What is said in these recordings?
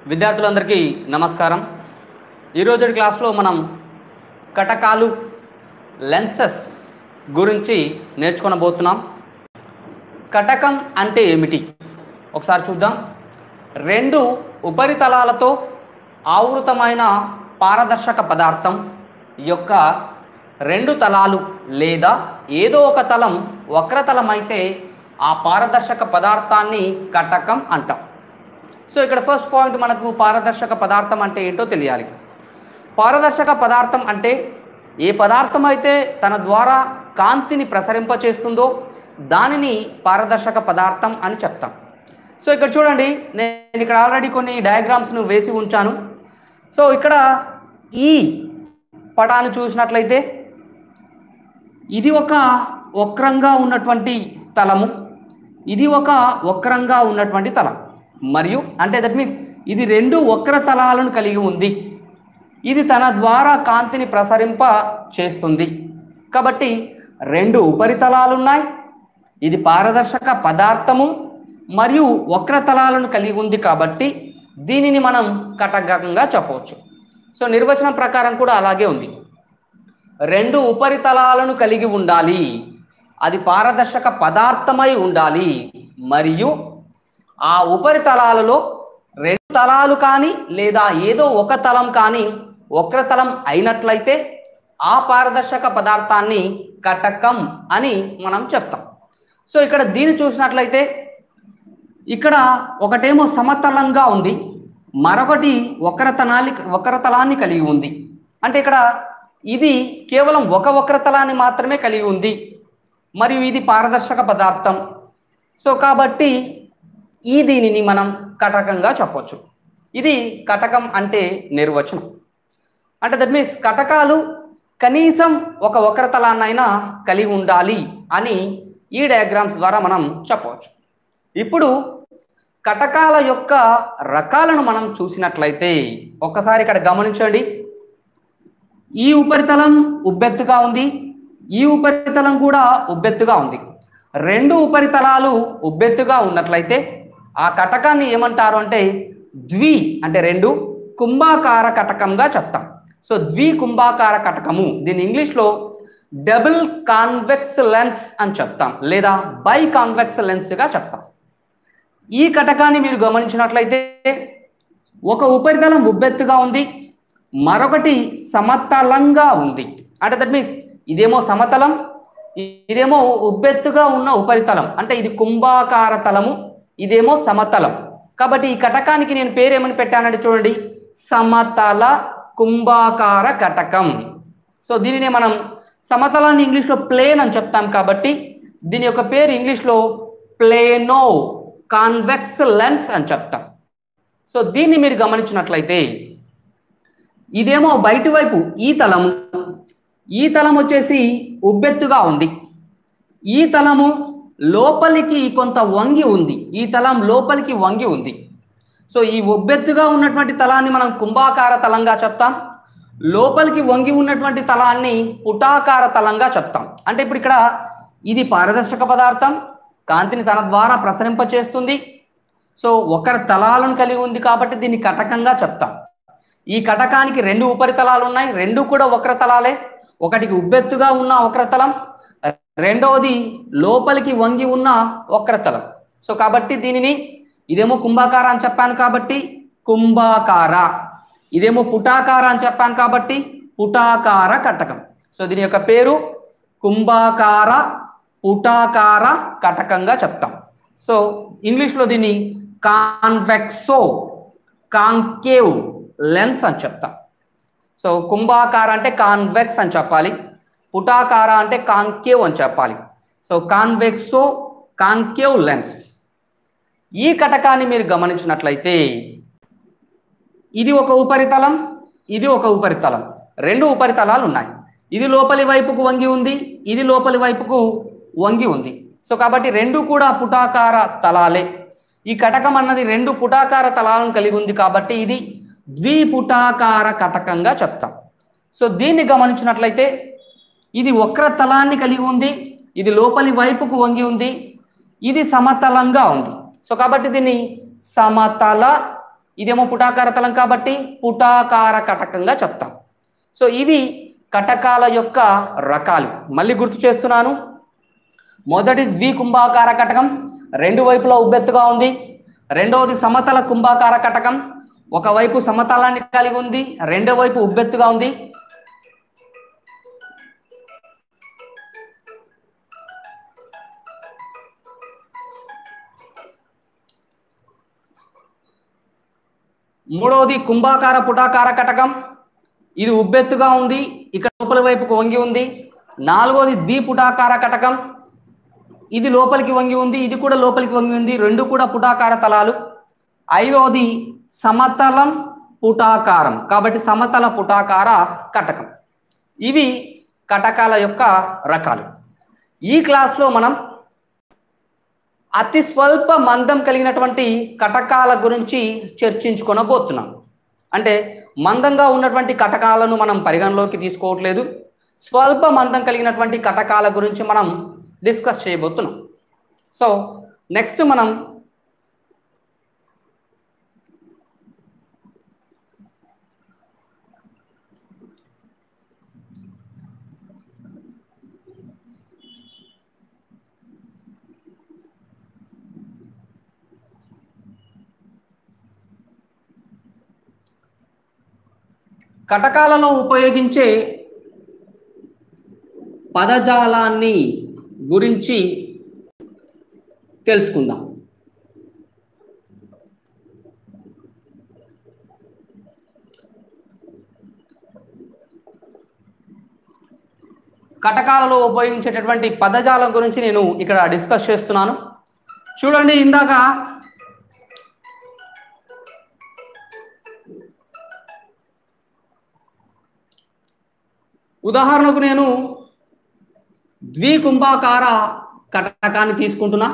విద్యార్థులందరికీ నమస్కారం ఈరోజు క్లాస్లో మనం కటకాలు లెన్సెస్ గురించి నేర్చుకొనబోతున్నాం కటకం అంటే ఏమిటి ఒకసారి చూద్దాం రెండు ఉపరితలాలతో ఆవృతమైన పారదర్శక పదార్థం యొక్క రెండు తలాలు లేదా ఏదో ఒక తలం వక్రతలం అయితే ఆ పారదర్శక పదార్థాన్ని కటకం అంటాం సో ఇక్కడ ఫస్ట్ పాయింట్ మనకు పారదర్శక పదార్థం అంటే ఏంటో తెలియాలి పారదర్శక పదార్థం అంటే ఏ పదార్థం అయితే తన ద్వారా కాంతిని ప్రసరింపచేస్తుందో దానిని పారదర్శక పదార్థం అని చెప్తాం సో ఇక్కడ చూడండి నేను ఇక్కడ ఆల్రెడీ కొన్ని డయాగ్రామ్స్ను వేసి ఉంచాను సో ఇక్కడ ఈ పటాన్ని చూసినట్లయితే ఇది ఒక వక్రంగా ఉన్నటువంటి తలము ఇది ఒక వక్రంగా ఉన్నటువంటి తలం మరియు అంటే దట్ మీన్స్ ఇది రెండు వక్ర తలాలను కలిగి ఉంది ఇది తన ద్వారా కాంతిని ప్రసరింప చేస్తుంది కాబట్టి రెండు ఉపరితలాలు ఉన్నాయి ఇది పారదర్శక పదార్థము మరియు వక్రతలాలను కలిగి ఉంది కాబట్టి దీనిని మనం కటకంగా చెప్పవచ్చు సో నిర్వచనం ప్రకారం కూడా అలాగే ఉంది రెండు ఉపరితలాలను కలిగి ఉండాలి అది పారదర్శక పదార్థమై ఉండాలి మరియు ఆ ఉపరితలాలలో రెండు తలాలు కానీ లేదా ఏదో ఒక తలం కానీ వక్రతలం అయినట్లయితే ఆ పారదర్శక పదార్థాన్ని కటకం అని మనం చెప్తాం సో ఇక్కడ దీన్ని చూసినట్లయితే ఇక్కడ ఒకటేమో సమతలంగా ఉంది మరొకటి వక్రతనాలి వక్రతలాన్ని కలిగి ఉంది అంటే ఇక్కడ ఇది కేవలం ఒక వక్రతలాన్ని మాత్రమే కలిగి ఉంది మరియు ఇది పారదర్శక పదార్థం సో కాబట్టి ఈ దీనిని మనం కటకంగా చెప్పొచ్చు ఇది కటకం అంటే నిర్వచనం అంటే దట్ మీన్స్ కటకాలు కనీసం ఒక వక్రతలాన్నైనా కలిగి ఉండాలి అని ఈ డయాగ్రామ్స్ ద్వారా మనం చెప్పవచ్చు ఇప్పుడు కటకాల యొక్క రకాలను మనం చూసినట్లయితే ఒక్కసారి ఇక్కడ గమనించండి ఈ ఉపరితలం ఉబ్బెత్తుగా ఉంది ఈ ఉపరితలం కూడా ఉబ్బెత్తుగా ఉంది రెండు ఉపరితలాలు ఉబ్బెత్తుగా ఉన్నట్లయితే ఆ కటకాన్ని ఏమంటారు అంటే ద్వి అంటే రెండు కుంభాకార కటకంగా చెప్తాం సో ద్వి కుంభాకార కటకము దీని ఇంగ్లీష్లో డబుల్ కాన్వెక్స్ లెన్స్ అని చెప్తాం లేదా బై కాన్వెక్స్ లెన్స్గా చెప్తాం ఈ కటకాన్ని మీరు గమనించినట్లయితే ఒక ఉపరితలం ఉబ్బెత్తుగా ఉంది మరొకటి సమతలంగా ఉంది అంటే దట్ మీన్స్ ఇదేమో సమతలం ఇదేమో ఉబ్బెత్తుగా ఉన్న ఉపరితలం అంటే ఇది కుంభాకార తలము ఇదేమో సమతలం కాబట్టి ఈ కటకానికి నేను పేరు ఏమని పెట్టానంటే చూడండి సమతల కుంభాకార కటకం సో దీనినే మనం సమతలాన్ని ఇంగ్లీష్లో ప్లేన్ అని చెప్తాం కాబట్టి దీని యొక్క పేరు ఇంగ్లీష్లో ప్లేనో కాన్వెక్స్ లెన్స్ అని చెప్తాం సో దీన్ని మీరు గమనించినట్లయితే ఇదేమో బయటి వైపు ఈ తలము ఈ తలం వచ్చేసి ఉబ్బెత్తుగా ఉంది ఈ తలము లోపలికి కొంత వంగి ఉంది ఈ తలం లోపలికి వంగి ఉంది సో ఈ ఉబ్బెత్తుగా ఉన్నటువంటి తలాన్ని మనం కుంభాకార తలంగా చెప్తాం లోపలికి వంగి ఉన్నటువంటి తలాన్ని పుటాకార తలంగా చెప్తాం అంటే ఇప్పుడు ఇక్కడ ఇది పారదర్శక పదార్థం కాంతిని తన ద్వారా ప్రసరింపచేస్తుంది సో ఒకరి తలాలను కలిగి ఉంది కాబట్టి దీన్ని కటకంగా చెప్తాం ఈ కటకానికి రెండు ఉపరితలాలు ఉన్నాయి రెండు కూడా వక్రతలాలే ఒకటికి ఉబ్బెత్తుగా ఉన్న వక్రతలం రెండవది లోపలికి వంగి ఉన్న వక్రతలం సో కాబట్టి దీనిని ఇదేమో కుంభాకార అని చెప్పాను కాబట్టి కుంభాకార ఇదేమో పుటాకార అని చెప్పాను కాబట్టి పుటాకార కటకం సో దీని యొక్క పేరు కుంభాకార పుటాకార కటకంగా చెప్తాం సో ఇంగ్లీష్లో దీన్ని కాన్వెక్సో కాంకేవ్ లెన్స్ అని చెప్తాం సో కుంభాకార అంటే కాన్వెక్స్ అని చెప్పాలి పుటాకార అంటే కాంకేవ్ అని చెప్పాలి సో కాన్వెక్సో కాంకేవ్ లెన్స్ ఈ కటకాన్ని మీరు గమనించినట్లయితే ఇది ఒక ఉపరితలం ఇది ఒక ఉపరితలం రెండు ఉపరితలాలు ఉన్నాయి ఇది లోపలి వైపుకు వంగి ఉంది ఇది లోపలి వైపుకు వంగి ఉంది సో కాబట్టి రెండు కూడా పుటాకార తలాలే ఈ కటకం అన్నది రెండు పుటాకార తలాలను కలిగి ఉంది కాబట్టి ఇది ద్విపుటాకార కటకంగా చెప్తాం సో దీన్ని గమనించినట్లయితే ఇది వక్ర తలాన్ని కలిగి ఉంది ఇది లోపలి వైపుకు వంగి ఉంది ఇది సమతలంగా ఉంది సో కాబట్టి దీన్ని సమతల ఇదేమో పుటాకార తలం కాబట్టి పుటాకార కటకంగా చెప్తాం సో ఇవి కటకాల యొక్క రకాలు మళ్ళీ గుర్తు చేస్తున్నాను మొదటి ద్వికుంభాకార కటకం రెండు వైపులా ఉబ్బెత్తుగా ఉంది రెండవది సమతల కుంభాకార కటకం ఒకవైపు సమతలాన్ని కలిగి ఉంది రెండో వైపు ఉబ్బెత్తుగా ఉంది మూడవది కుంభాకార పుటాకార కటకం ఇది ఉబ్బెత్తుగా ఉంది ఇక్కడ లోపలి వైపుకు వంగి ఉంది నాలుగోది ద్విపుటాకార కటకం ఇది లోపలికి వంగి ఉంది ఇది కూడా లోపలికి వంగి ఉంది రెండు కూడా పుటాకార తలాలు ఐదవది సమతలం పుటాకారం కాబట్టి సమతల పుటాకార కటకం ఇవి కటకాల యొక్క రకాలు ఈ క్లాస్లో మనం అతి స్వల్ప మందం కలిగినటువంటి కటకాల గురించి చర్చించుకొనబోతున్నాం అంటే మందంగా ఉన్నటువంటి కటకాలను మనం పరిగణలోకి తీసుకోవట్లేదు స్వల్ప మందం కలిగినటువంటి కటకాల గురించి మనం డిస్కస్ చేయబోతున్నాం సో నెక్స్ట్ మనం కటకాలలో ఉపయోగించే పదజాలాన్ని గురించి తెలుసుకుందాం కటకాలలో ఉపయోగించేటటువంటి పదజాలం గురించి నేను ఇక్కడ డిస్కస్ చేస్తున్నాను చూడండి ఇందాక ఉదాహరణకు నేను ద్వికుంభాకార కటకాన్ని తీసుకుంటున్నా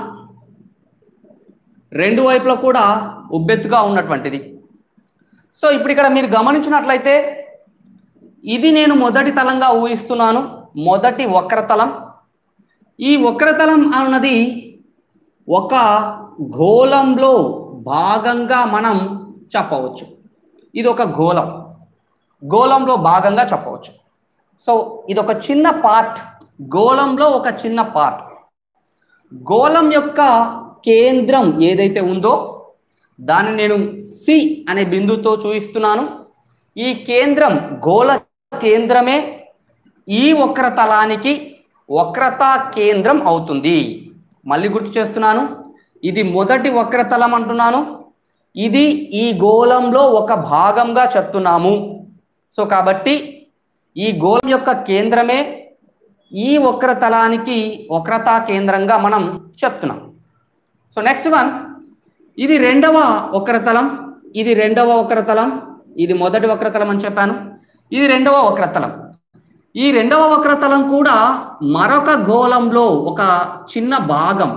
రెండు వైపులా కూడా ఉబ్బెత్తుగా ఉన్నటువంటిది సో ఇప్పుడు ఇక్కడ మీరు గమనించినట్లయితే ఇది నేను మొదటి తలంగా ఊహిస్తున్నాను మొదటి వక్రతలం ఈ వక్రతలం అన్నది ఒక గోళంలో భాగంగా మనం చెప్పవచ్చు ఇది ఒక గోళం గోళంలో భాగంగా చెప్పవచ్చు సో ఇది ఒక చిన్న పార్ట్ గోళంలో ఒక చిన్న పార్ట్ గోళం యొక్క కేంద్రం ఏదైతే ఉందో దాన్ని నేను సి అనే బిందుతో చూపిస్తున్నాను ఈ కేంద్రం గోళ కేంద్రమే ఈ వక్రతలానికి వక్రతా కేంద్రం అవుతుంది మళ్ళీ గుర్తు చేస్తున్నాను ఇది మొదటి వక్రతలం అంటున్నాను ఇది ఈ గోళంలో ఒక భాగంగా చెప్తున్నాము సో కాబట్టి ఈ గోళం యొక్క కేంద్రమే ఈ వక్రతలానికి వక్రతా కేంద్రంగా మనం చెప్తున్నాం సో నెక్స్ట్ వన్ ఇది రెండవ వక్రతలం ఇది రెండవ వక్రతలం ఇది మొదటి వక్రతలం అని చెప్పాను ఇది రెండవ వక్రతలం ఈ రెండవ వక్రతలం కూడా మరొక గోళంలో ఒక చిన్న భాగం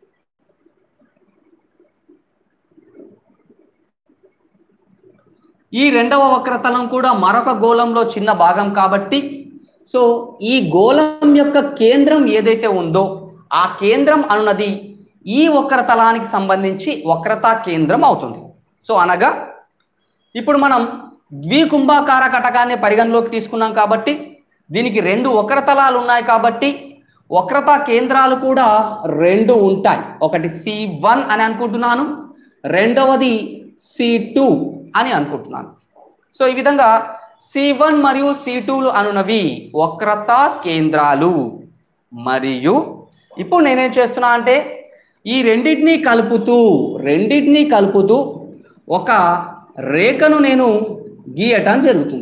ఈ రెండవ వక్రతలం కూడా మరొక గోళంలో చిన్న భాగం కాబట్టి సో ఈ గోళం యొక్క కేంద్రం ఏదైతే ఉందో ఆ కేంద్రం అనున్నది ఈ వక్రతలానికి సంబంధించి వక్రతా కేంద్రం అవుతుంది సో అనగా ఇప్పుడు మనం ద్వికుంభాకార కటకాన్ని పరిగణలోకి తీసుకున్నాం కాబట్టి దీనికి రెండు వక్రతలాలు ఉన్నాయి కాబట్టి వక్రతా కేంద్రాలు కూడా రెండు ఉంటాయి ఒకటి సి వన్ అని అనుకుంటున్నాను రెండవది సి టూ అని అనుకుంటున్నాను సో ఈ విధంగా సి వన్ మరియు సి టూలు అనునవి వక్రతా కేంద్రాలు మరియు ఇప్పుడు నేనేం చేస్తున్నా అంటే ఈ రెండింటినీ కలుపుతూ రెండింటినీ కలుపుతూ ఒక రేఖను నేను గీయటం జరుగుతుంది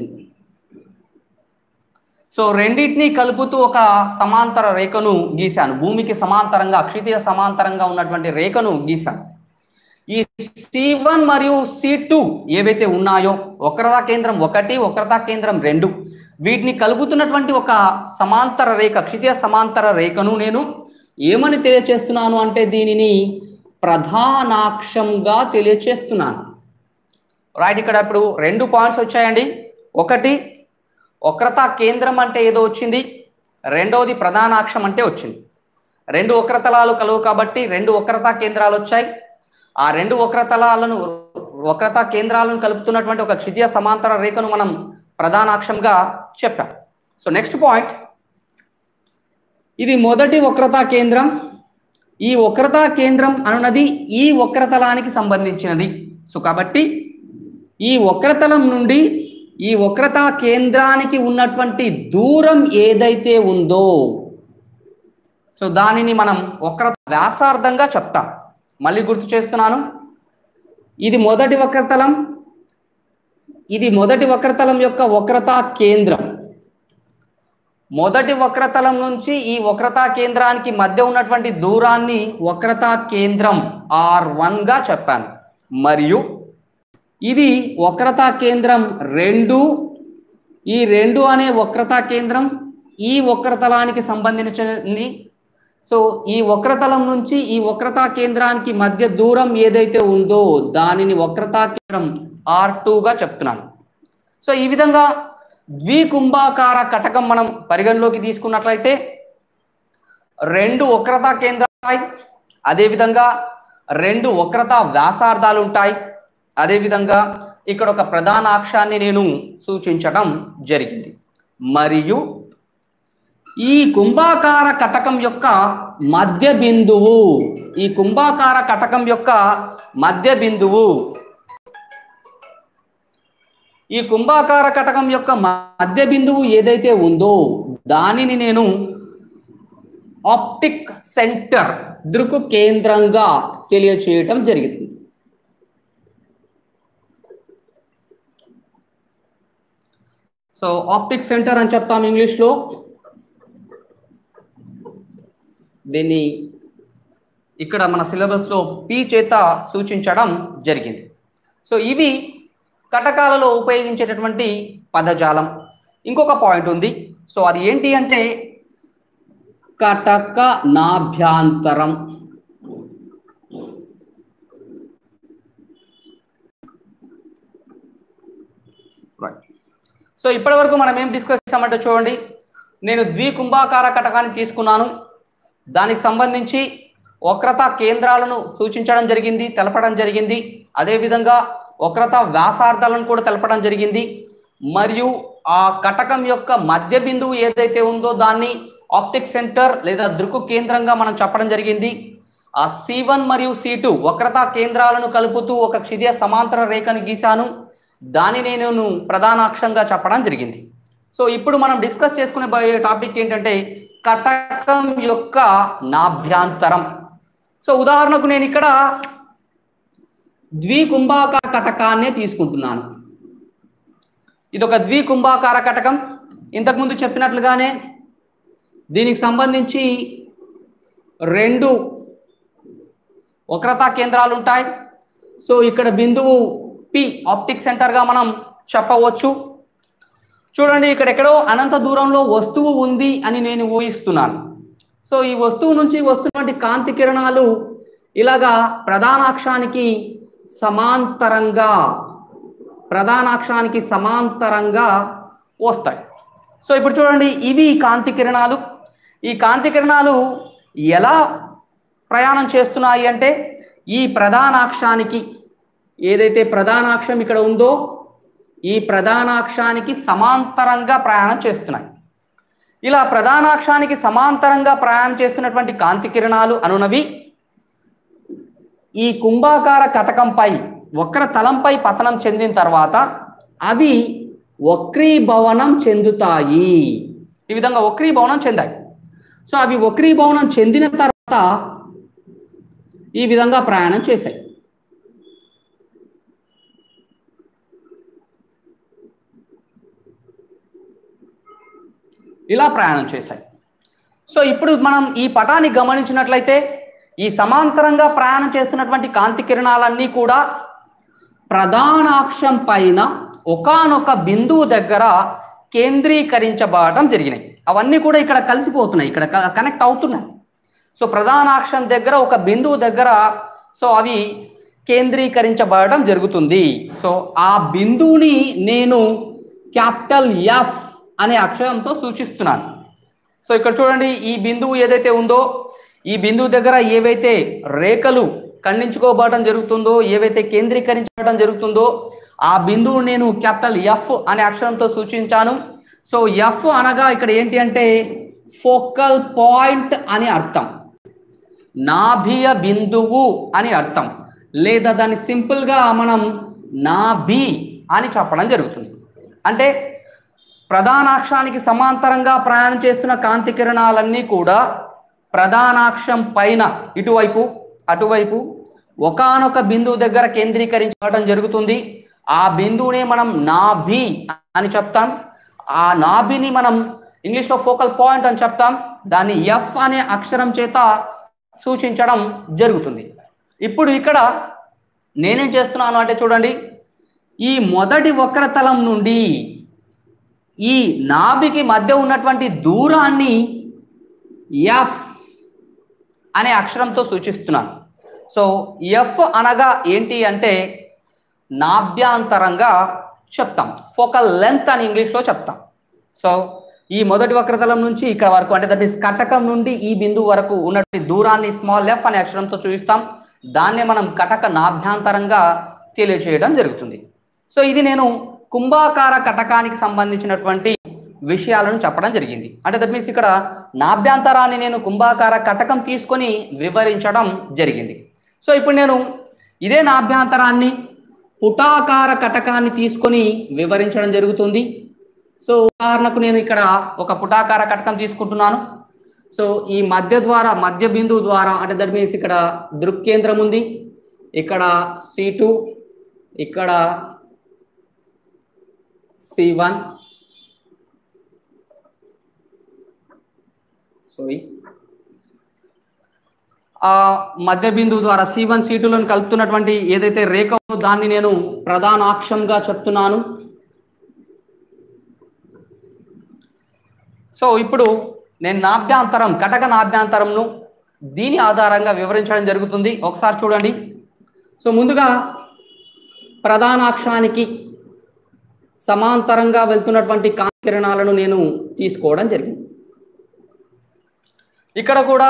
సో రెండింటినీ కలుపుతూ ఒక సమాంతర రేఖను గీశాను భూమికి సమాంతరంగా అక్షితీయ సమాంతరంగా ఉన్నటువంటి రేఖను గీశాను ఈ సి వన్ మరియు సి టూ ఏవైతే ఉన్నాయో వక్రతా కేంద్రం ఒకటి వక్రతా కేంద్రం రెండు వీటిని కలుపుతున్నటువంటి ఒక సమాంతర రేఖ క్షితీయ సమాంతర రేఖను నేను ఏమని తెలియచేస్తున్నాను అంటే దీనిని ప్రధానాక్షంగా తెలియచేస్తున్నాను రైట్ ఇక్కడ ఇప్పుడు రెండు పాయింట్స్ వచ్చాయండి ఒకటి వక్రతా కేంద్రం అంటే ఏదో వచ్చింది రెండవది ప్రధానాక్షం అంటే వచ్చింది రెండు వక్రతలాలు కలువు కాబట్టి రెండు వక్రతా కేంద్రాలు వచ్చాయి ఆ రెండు వక్రతలాలను వక్రతా కేంద్రాలను కలుపుతున్నటువంటి ఒక క్షితియ సమాంతర రేఖను మనం ప్రధాన అక్షంగా చెప్పాం సో నెక్స్ట్ పాయింట్ ఇది మొదటి వక్రతా కేంద్రం ఈ వక్రతా కేంద్రం అనున్నది ఈ వక్రతలానికి సంబంధించినది సో కాబట్టి ఈ వక్రతలం నుండి ఈ వక్రతా కేంద్రానికి ఉన్నటువంటి దూరం ఏదైతే ఉందో సో దానిని మనం వక్ర వ్యాసార్థంగా చెప్తాం మళ్ళీ గుర్తు చేస్తున్నాను ఇది మొదటి వక్రతలం ఇది మొదటి వక్రతలం యొక్క వక్రతా కేంద్రం మొదటి వక్రతలం నుంచి ఈ వక్రతా కేంద్రానికి మధ్య ఉన్నటువంటి దూరాన్ని వక్రతా కేంద్రం ఆర్ గా చెప్పాను మరియు ఇది వక్రతా కేంద్రం రెండు ఈ రెండు అనే వక్రతా కేంద్రం ఈ వక్రతలానికి సంబంధించింది సో ఈ వక్రతలం నుంచి ఈ వక్రతా కేంద్రానికి మధ్య దూరం ఏదైతే ఉందో దానిని వక్రతా కేంద్రం ఆర్ గా చెప్తున్నాను సో ఈ విధంగా ద్వికుంభాకార కటకం మనం పరిగణలోకి తీసుకున్నట్లయితే రెండు వక్రతా కేంద్రాలు ఉంటాయి అదేవిధంగా రెండు వక్రతా వ్యాసార్థాలు ఉంటాయి అదేవిధంగా ఇక్కడ ఒక ప్రధాన అక్షాన్ని నేను సూచించడం జరిగింది మరియు ఈ కుంభాకార కటకం యొక్క మధ్య బిందువు ఈ కుంభాకార కటకం యొక్క మధ్య బిందువు ఈ కుంభాకార కటకం యొక్క మధ్య బిందువు ఏదైతే ఉందో దానిని నేను ఆప్టిక్ సెంటర్ దృక్కు కేంద్రంగా తెలియచేయటం జరిగింది సో ఆప్టిక్ సెంటర్ అని చెప్తాం ఇంగ్లీష్లో దీన్ని ఇక్కడ మన సిలబస్లో పి చేత సూచించడం జరిగింది సో ఇవి కటకాలలో ఉపయోగించేటటువంటి పదజాలం ఇంకొక పాయింట్ ఉంది సో అది ఏంటి అంటే కటక నాభ్యాంతరం రైట్ సో ఇప్పటి వరకు మనం ఏం డిస్కస్ చేసామంటే చూడండి నేను ద్వికుంభాకార కటకాన్ని తీసుకున్నాను దానికి సంబంధించి వక్రత కేంద్రాలను సూచించడం జరిగింది తెలపడం జరిగింది అదేవిధంగా వక్రత వ్యాసార్థాలను కూడా తెలపడం జరిగింది మరియు ఆ కటకం యొక్క మధ్య బిందువు ఏదైతే ఉందో దాన్ని ఆప్టిక్ సెంటర్ లేదా దృక్కు కేంద్రంగా మనం చెప్పడం జరిగింది ఆ సి వన్ మరియు సి టూ వక్రతా కేంద్రాలను కలుపుతూ ఒక క్షితియ సమాంతర రేఖను గీశాను దాని నేను ప్రధాన అక్షంగా చెప్పడం జరిగింది సో ఇప్పుడు మనం డిస్కస్ చేసుకునే బోయే టాపిక్ ఏంటంటే కటకం యొక్క నాభ్యాంతరం సో ఉదాహరణకు నేను ఇక్కడ ద్వికుంభాకార కటకాన్నే తీసుకుంటున్నాను ఇది ఒక ద్వికుంభాకార కటకం ఇంతకుముందు చెప్పినట్లుగానే దీనికి సంబంధించి రెండు వక్రతా కేంద్రాలు ఉంటాయి సో ఇక్కడ బిందువు పి ఆప్టిక్ సెంటర్గా మనం చెప్పవచ్చు చూడండి ఇక్కడ ఎక్కడో అనంత దూరంలో వస్తువు ఉంది అని నేను ఊహిస్తున్నాను సో ఈ వస్తువు నుంచి వస్తున్నటువంటి కాంతి కిరణాలు ఇలాగా ప్రధానాక్షానికి సమాంతరంగా ప్రధానాక్షానికి సమాంతరంగా వస్తాయి సో ఇప్పుడు చూడండి ఇవి కాంతి కిరణాలు ఈ కాంతి కిరణాలు ఎలా ప్రయాణం చేస్తున్నాయి అంటే ఈ ప్రధానాక్షానికి ఏదైతే ప్రధానాక్షం ఇక్కడ ఉందో ఈ ప్రధానాక్షానికి సమాంతరంగా ప్రయాణం చేస్తున్నాయి ఇలా ప్రధానాక్షానికి సమాంతరంగా ప్రయాణం చేస్తున్నటువంటి కాంతి కిరణాలు అనునవి ఈ కుంభాకార కటకంపై వక్ర తలంపై పతనం చెందిన తర్వాత అవి వక్రీభవనం చెందుతాయి ఈ విధంగా వక్రీభవనం చెందాయి సో అవి వక్రీభవనం చెందిన తర్వాత ఈ విధంగా ప్రయాణం చేశాయి ఇలా ప్రయాణం చేశాయి సో ఇప్పుడు మనం ఈ పటాన్ని గమనించినట్లయితే ఈ సమాంతరంగా ప్రయాణం చేస్తున్నటువంటి కాంతి కిరణాలన్నీ కూడా ప్రధానాక్షం పైన ఒకానొక బిందువు దగ్గర కేంద్రీకరించబడటం జరిగినాయి అవన్నీ కూడా ఇక్కడ కలిసిపోతున్నాయి ఇక్కడ క- కనెక్ట్ అవుతున్నాయి సో ప్రధానాక్షం దగ్గర ఒక బిందువు దగ్గర సో అవి కేంద్రీకరించబడటం జరుగుతుంది సో ఆ బిందువుని నేను క్యాపిటల్ ఎఫ్ అనే అక్షరంతో సూచిస్తున్నాను సో ఇక్కడ చూడండి ఈ బిందువు ఏదైతే ఉందో ఈ బిందువు దగ్గర ఏవైతే రేఖలు ఖండించుకోబడటం జరుగుతుందో ఏవైతే కేంద్రీకరించడం జరుగుతుందో ఆ బిందువు నేను క్యాపిటల్ ఎఫ్ అనే అక్షరంతో సూచించాను సో ఎఫ్ అనగా ఇక్కడ ఏంటి అంటే ఫోకల్ పాయింట్ అని అర్థం నాభియ బిందువు అని అర్థం లేదా దాన్ని సింపుల్గా మనం నాభి అని చెప్పడం జరుగుతుంది అంటే ప్రధానాక్షానికి సమాంతరంగా ప్రయాణం చేస్తున్న కాంతి కిరణాలన్నీ కూడా ప్రధానాక్షం పైన ఇటువైపు అటువైపు ఒకానొక బిందువు దగ్గర కేంద్రీకరించడం జరుగుతుంది ఆ బిందువుని మనం నాభి అని చెప్తాం ఆ నాభిని మనం ఇంగ్లీష్లో ఫోకల్ పాయింట్ అని చెప్తాం దాన్ని ఎఫ్ అనే అక్షరం చేత సూచించడం జరుగుతుంది ఇప్పుడు ఇక్కడ నేనేం చేస్తున్నాను అంటే చూడండి ఈ మొదటి వక్రతలం నుండి ఈ నాభికి మధ్య ఉన్నటువంటి దూరాన్ని ఎఫ్ అనే అక్షరంతో సూచిస్తున్నాను సో ఎఫ్ అనగా ఏంటి అంటే నాభ్యాంతరంగా చెప్తాం ఫోకల్ లెంత్ అని ఇంగ్లీష్లో చెప్తాం సో ఈ మొదటి వక్రతలం నుంచి ఇక్కడ వరకు అంటే దట్ ఈస్ కటకం నుండి ఈ బిందువు వరకు ఉన్నటువంటి దూరాన్ని స్మాల్ ఎఫ్ అనే అక్షరంతో చూపిస్తాం దాన్నే మనం కటక నాభ్యాంతరంగా తెలియచేయడం జరుగుతుంది సో ఇది నేను కుంభాకార కటకానికి సంబంధించినటువంటి విషయాలను చెప్పడం జరిగింది అంటే దట్ మీన్స్ ఇక్కడ నాభ్యంతరాన్ని నేను కుంభాకార కటకం తీసుకొని వివరించడం జరిగింది సో ఇప్పుడు నేను ఇదే నాభ్యంతరాన్ని పుటాకార కటకాన్ని తీసుకొని వివరించడం జరుగుతుంది సో ఉదాహరణకు నేను ఇక్కడ ఒక పుటాకార కటకం తీసుకుంటున్నాను సో ఈ మధ్య ద్వారా మధ్య బిందువు ద్వారా అంటే దట్ మీన్స్ ఇక్కడ దృక్కేంద్రం ఉంది ఇక్కడ సి టూ ఇక్కడ సి వన్ సారీ ఆ మధ్య బిందువు ద్వారా సి వన్ సి టూలను కలుపుతున్నటువంటి ఏదైతే రేఖ ఉందో దాన్ని నేను ప్రధానాక్షంగా చెప్తున్నాను సో ఇప్పుడు నేను నాభ్యాంతరం కటక నాభ్యాంతరంను దీని ఆధారంగా వివరించడం జరుగుతుంది ఒకసారి చూడండి సో ముందుగా ప్రధానాక్షానికి సమాంతరంగా వెళ్తున్నటువంటి కాంతి కిరణాలను నేను తీసుకోవడం జరిగింది ఇక్కడ కూడా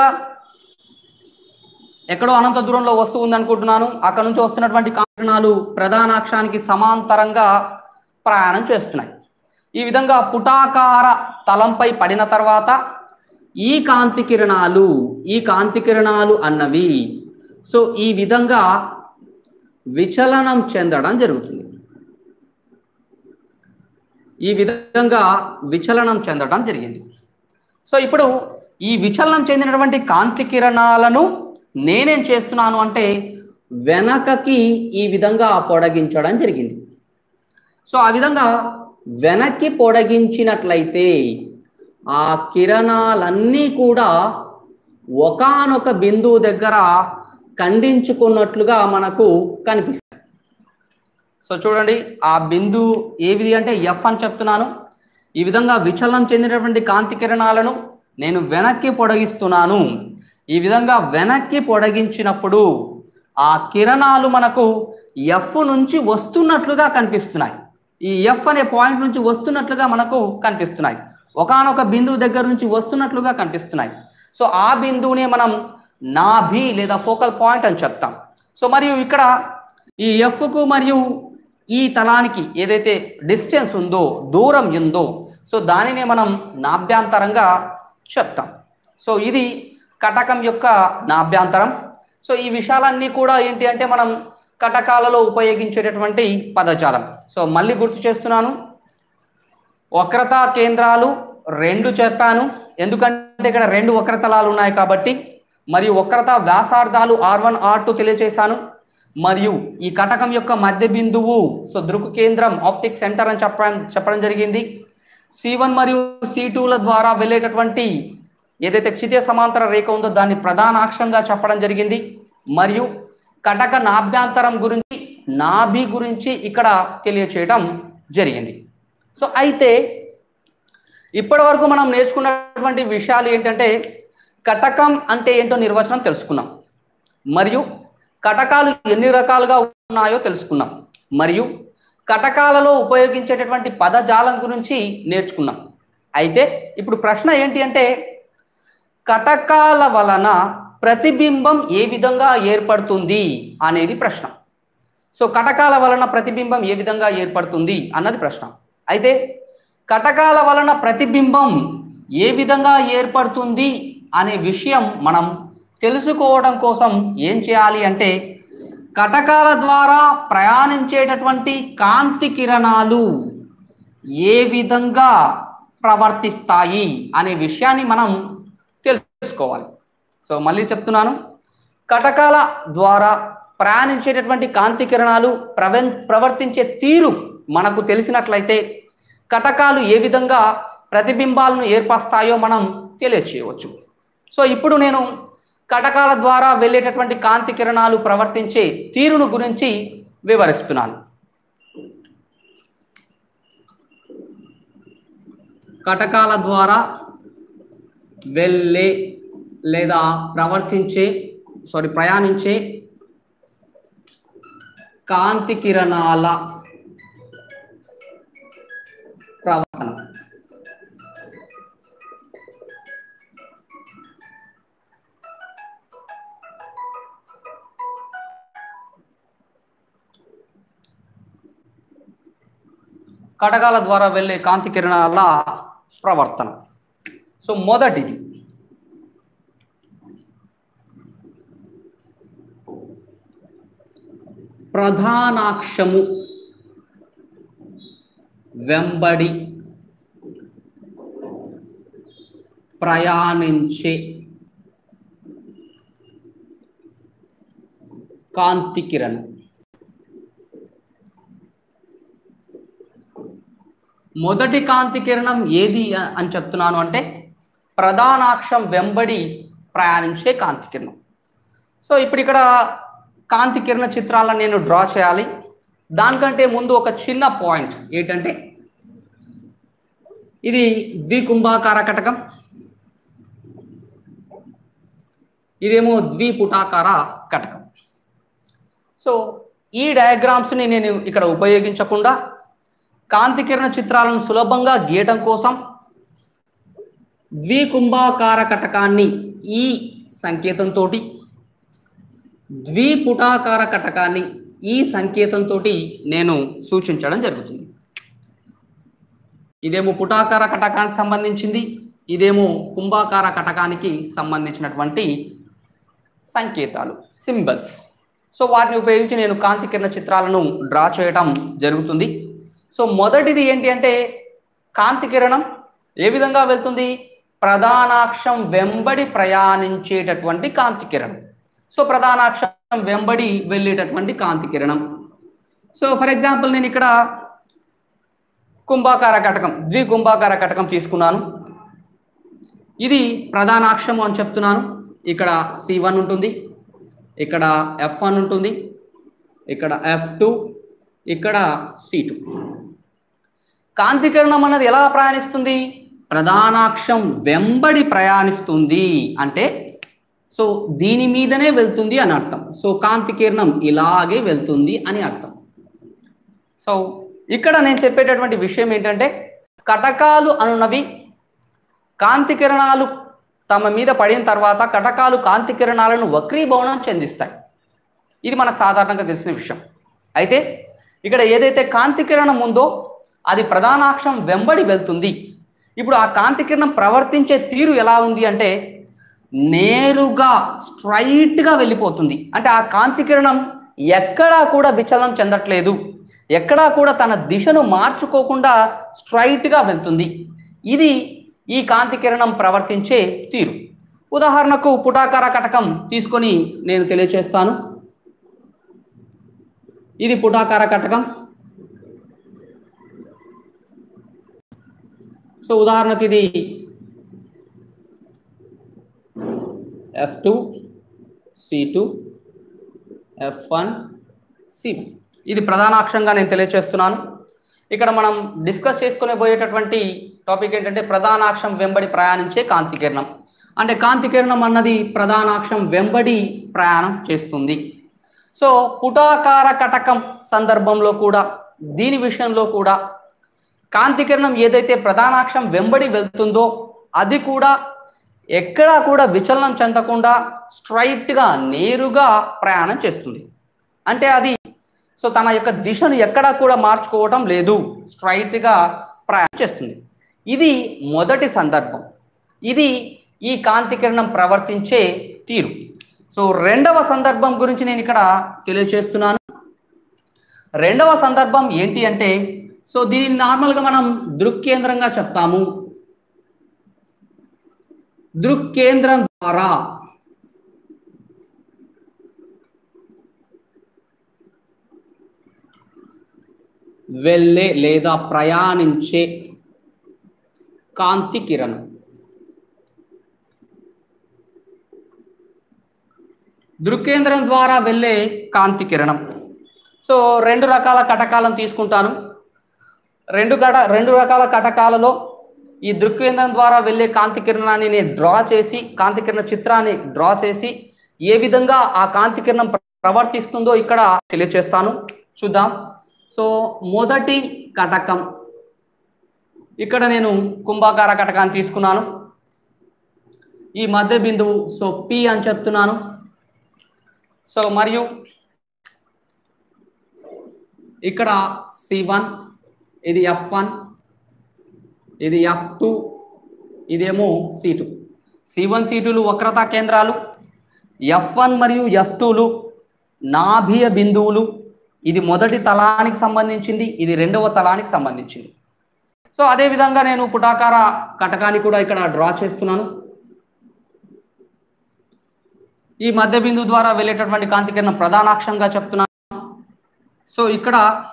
ఎక్కడో అనంత దూరంలో వస్తూ ఉందనుకుంటున్నాను అక్కడ నుంచి వస్తున్నటువంటి కాంతికిరణాలు ప్రధానాక్షానికి సమాంతరంగా ప్రయాణం చేస్తున్నాయి ఈ విధంగా పుటాకార తలంపై పడిన తర్వాత ఈ కాంతి కిరణాలు ఈ కాంతి కిరణాలు అన్నవి సో ఈ విధంగా విచలనం చెందడం జరుగుతుంది ఈ విధంగా విచలనం చెందడం జరిగింది సో ఇప్పుడు ఈ విచలనం చెందినటువంటి కాంతి కిరణాలను నేనేం చేస్తున్నాను అంటే వెనకకి ఈ విధంగా పొడిగించడం జరిగింది సో ఆ విధంగా వెనక్కి పొడిగించినట్లయితే ఆ కిరణాలన్నీ కూడా ఒకానొక బిందువు దగ్గర ఖండించుకున్నట్లుగా మనకు కనిపిస్తాయి సో చూడండి ఆ బిందువు ఏవిది అంటే ఎఫ్ అని చెప్తున్నాను ఈ విధంగా విచలనం చెందినటువంటి కాంతి కిరణాలను నేను వెనక్కి పొడిగిస్తున్నాను ఈ విధంగా వెనక్కి పొడిగించినప్పుడు ఆ కిరణాలు మనకు ఎఫ్ నుంచి వస్తున్నట్లుగా కనిపిస్తున్నాయి ఈ ఎఫ్ అనే పాయింట్ నుంచి వస్తున్నట్లుగా మనకు కనిపిస్తున్నాయి ఒకానొక బిందువు దగ్గర నుంచి వస్తున్నట్లుగా కనిపిస్తున్నాయి సో ఆ బిందువునే మనం నాభి లేదా ఫోకల్ పాయింట్ అని చెప్తాం సో మరియు ఇక్కడ ఈ ఎఫ్కు మరియు ఈ తలానికి ఏదైతే డిస్టెన్స్ ఉందో దూరం ఉందో సో దానినే మనం నాభ్యాంతరంగా చెప్తాం సో ఇది కటకం యొక్క నాభ్యాంతరం సో ఈ విషయాలన్నీ కూడా ఏంటి అంటే మనం కటకాలలో ఉపయోగించేటటువంటి పదజాలం సో మళ్ళీ గుర్తు చేస్తున్నాను వక్రతా కేంద్రాలు రెండు చెప్పాను ఎందుకంటే ఇక్కడ రెండు వక్రతలాలు ఉన్నాయి కాబట్టి మరియు వక్రత వ్యాసార్థాలు ఆర్ వన్ ఆర్ టూ తెలియజేశాను మరియు ఈ కటకం యొక్క మధ్య బిందువు సో దృక్ కేంద్రం ఆప్టిక్ సెంటర్ అని చెప్పడం చెప్పడం జరిగింది సి వన్ మరియు సి టూల ద్వారా వెళ్ళేటటువంటి ఏదైతే క్షితియ సమాంతర రేఖ ఉందో దాన్ని ప్రధానాక్షంగా చెప్పడం జరిగింది మరియు కటక నాభ్యాంతరం గురించి నాభి గురించి ఇక్కడ తెలియచేయడం జరిగింది సో అయితే ఇప్పటి వరకు మనం నేర్చుకున్నటువంటి విషయాలు ఏంటంటే కటకం అంటే ఏంటో నిర్వచనం తెలుసుకున్నాం మరియు కటకాలు ఎన్ని రకాలుగా ఉన్నాయో తెలుసుకున్నాం మరియు కటకాలలో ఉపయోగించేటటువంటి పదజాలం గురించి నేర్చుకున్నాం అయితే ఇప్పుడు ప్రశ్న ఏంటి అంటే కటకాల వలన ప్రతిబింబం ఏ విధంగా ఏర్పడుతుంది అనేది ప్రశ్న సో కటకాల వలన ప్రతిబింబం ఏ విధంగా ఏర్పడుతుంది అన్నది ప్రశ్న అయితే కటకాల వలన ప్రతిబింబం ఏ విధంగా ఏర్పడుతుంది అనే విషయం మనం తెలుసుకోవడం కోసం ఏం చేయాలి అంటే కటకాల ద్వారా ప్రయాణించేటటువంటి కాంతి కిరణాలు ఏ విధంగా ప్రవర్తిస్తాయి అనే విషయాన్ని మనం తెలుసుకోవాలి సో మళ్ళీ చెప్తున్నాను కటకాల ద్వారా ప్రయాణించేటటువంటి కాంతి కిరణాలు ప్రవ ప్రవర్తించే తీరు మనకు తెలిసినట్లయితే కటకాలు ఏ విధంగా ప్రతిబింబాలను ఏర్పరుస్తాయో మనం తెలియచేయవచ్చు సో ఇప్పుడు నేను కటకాల ద్వారా వెళ్ళేటటువంటి కాంతి కిరణాలు ప్రవర్తించే తీరును గురించి వివరిస్తున్నాను కటకాల ద్వారా వెళ్ళే లేదా ప్రవర్తించే సారీ ప్రయాణించే కాంతి కిరణాల ప్రవర్తన కటకాల ద్వారా వెళ్ళే కాంతి కిరణాల ప్రవర్తన సో మొదటిది ప్రధానాక్షము వెంబడి ప్రయాణించే కాంతి కిరణం మొదటి కాంతి కిరణం ఏది అ- అని చెప్తున్నాను అంటే ప్రధానాక్షం వెంబడి ప్రయాణించే కాంతి కిరణం సో ఇప్పుడు ఇక్కడ కాంతి కిరణ చిత్రాలను నేను డ్రా చేయాలి దానికంటే ముందు ఒక చిన్న పాయింట్ ఏంటంటే ఇది ద్వికుంభాకార కటకం ఇదేమో ద్విపుటాకార కటకం సో ఈ డయాగ్రామ్స్ని నేను ఇక్కడ ఉపయోగించకుండా కాంతి కిరణ చిత్రాలను సులభంగా గీయడం కోసం ద్వికుంభాకార కటకాన్ని ఈ సంకేతంతో ద్విపుటాకార కటకాన్ని ఈ సంకేతంతో నేను సూచించడం జరుగుతుంది ఇదేమో పుటాకార కటకానికి సంబంధించింది ఇదేమో కుంభాకార కటకానికి సంబంధించినటువంటి సంకేతాలు సింబల్స్ సో వాటిని ఉపయోగించి నేను కాంతి కిరణ చిత్రాలను డ్రా చేయడం జరుగుతుంది సో మొదటిది ఏంటి అంటే కాంతి కిరణం ఏ విధంగా వెళ్తుంది ప్రధానాక్షం వెంబడి ప్రయాణించేటటువంటి కాంతి కిరణం సో ప్రధానాక్షం వెంబడి వెళ్ళేటటువంటి కాంతి కిరణం సో ఫర్ ఎగ్జాంపుల్ నేను ఇక్కడ కుంభాకార కటకం ద్వికుంభాకార కటకం తీసుకున్నాను ఇది ప్రధానాక్షము అని చెప్తున్నాను ఇక్కడ సి వన్ ఉంటుంది ఇక్కడ ఎఫ్ వన్ ఉంటుంది ఇక్కడ ఎఫ్ టూ ఇక్కడ సి టూ కాంతికిరణం అన్నది ఎలా ప్రయాణిస్తుంది ప్రధానాక్షం వెంబడి ప్రయాణిస్తుంది అంటే సో దీని మీదనే వెళ్తుంది అని అర్థం సో కాంతి కిరణం ఇలాగే వెళ్తుంది అని అర్థం సో ఇక్కడ నేను చెప్పేటటువంటి విషయం ఏంటంటే కటకాలు అనున్నవి కాంతి కిరణాలు తమ మీద పడిన తర్వాత కటకాలు కాంతి కిరణాలను వక్రీభవనం చెందిస్తాయి ఇది మనకు సాధారణంగా తెలిసిన విషయం అయితే ఇక్కడ ఏదైతే కాంతి కిరణం ఉందో అది ప్రధానాక్షం వెంబడి వెళ్తుంది ఇప్పుడు ఆ కాంతి కిరణం ప్రవర్తించే తీరు ఎలా ఉంది అంటే నేరుగా స్ట్రైట్గా వెళ్ళిపోతుంది అంటే ఆ కాంతి కిరణం ఎక్కడా కూడా విచలనం చెందట్లేదు ఎక్కడా కూడా తన దిశను మార్చుకోకుండా స్ట్రైట్గా వెళ్తుంది ఇది ఈ కాంతి కిరణం ప్రవర్తించే తీరు ఉదాహరణకు పుటాకార కటకం తీసుకొని నేను తెలియచేస్తాను ఇది పుటాకార కటకం సో ఉదాహరణకు ఇది F two C two F one C ఇది ప్రధానాక్షంగా నేను తెలియచేస్తున్నాను ఇక్కడ మనం డిస్కస్ చేసుకునే పోయేటటువంటి టాపిక్ ఏంటంటే ప్రధానాక్షం వెంబడి ప్రయాణించే కాంతి కిరణం అంటే కాంతి కిరణం అన్నది ప్రధానాక్షం వెంబడి ప్రయాణం చేస్తుంది సో పుటాకార కటకం సందర్భంలో కూడా దీని విషయంలో కూడా కాంతి కిరణం ఏదైతే ప్రధానాక్షం వెంబడి వెళ్తుందో అది కూడా ఎక్కడా కూడా విచలనం చెందకుండా స్ట్రైట్గా నేరుగా ప్రయాణం చేస్తుంది అంటే అది సో తన యొక్క దిశను ఎక్కడా కూడా మార్చుకోవటం లేదు స్ట్రైట్గా ప్రయాణం చేస్తుంది ఇది మొదటి సందర్భం ఇది ఈ కాంతి కిరణం ప్రవర్తించే తీరు సో రెండవ సందర్భం గురించి నేను ఇక్కడ తెలియజేస్తున్నాను రెండవ సందర్భం ఏంటి అంటే సో దీన్ని నార్మల్గా మనం దృక్కేంద్రంగా చెప్తాము దృక్కేంద్రం ద్వారా వెళ్ళే లేదా ప్రయాణించే కాంతి కిరణం దృక్కేంద్రం ద్వారా వెళ్ళే కాంతి కిరణం సో రెండు రకాల కటకాలను తీసుకుంటాను రెండు కట రెండు రకాల కటకాలలో ఈ దృక్కేంద్రం ద్వారా వెళ్ళే కాంతి కిరణాన్ని నేను డ్రా చేసి కాంతి కిరణ చిత్రాన్ని డ్రా చేసి ఏ విధంగా ఆ కాంతి కిరణం ప్ర- ప్రవర్తిస్తుందో ఇక్కడ తెలియచేస్తాను చూద్దాం సో మొదటి కటకం ఇక్కడ నేను కుంభాకార కటకాన్ని తీసుకున్నాను ఈ మధ్య బిందువు సో పి అని చెప్తున్నాను సో మరియు ఇక్కడ సి వన్ ఇది ఎఫ్ వన్ ఇది ఎఫ్ టూ ఇదేమో C two C one C టూలు వక్రతా కేంద్రాలు ఎఫ్ వన్ మరియు ఎఫ్ టూలు నాభియ బిందువులు ఇది మొదటి తలానికి సంబంధించింది ఇది రెండవ తలానికి సంబంధించింది సో అదే విధంగా నేను పుటాకార కటకాన్ని కూడా ఇక్కడ డ్రా చేస్తున్నాను ఈ మధ్య బిందువు ద్వారా వెళ్ళేటటువంటి కాంతి కిరణం ప్రధానాక్షంగా చెప్తున్నాను సో ఇక్కడ